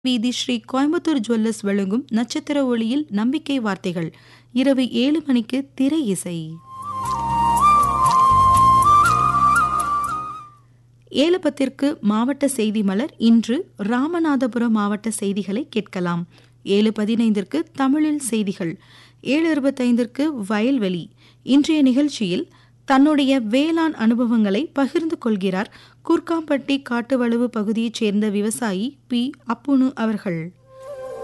வீதி ஸ்ரீ கோயம்புத்தூர் ஜுவல்லர்ஸ் வழங்கும் நட்சத்திர ஒளியில் நம்பிக்கை வார்த்தைகள் இரவு ஏழு மணிக்கு திரை இசை ஏழு பத்திற்கு மாவட்ட செய்தி மலர் இன்று ராமநாதபுரம் மாவட்ட செய்திகளை கேட்கலாம் ஏழு பதினைந்திற்கு தமிழில் செய்திகள் ஏழு இருபத்தைந்திற்கு வயல்வெளி இன்றைய நிகழ்ச்சியில் தன்னுடைய வேளாண் அனுபவங்களை பகிர்ந்து கொள்கிறார் கூர்க்காம்பட்டி காட்டுவளவு பகுதியைச் சேர்ந்த விவசாயி பி அப்புனு அவர்கள்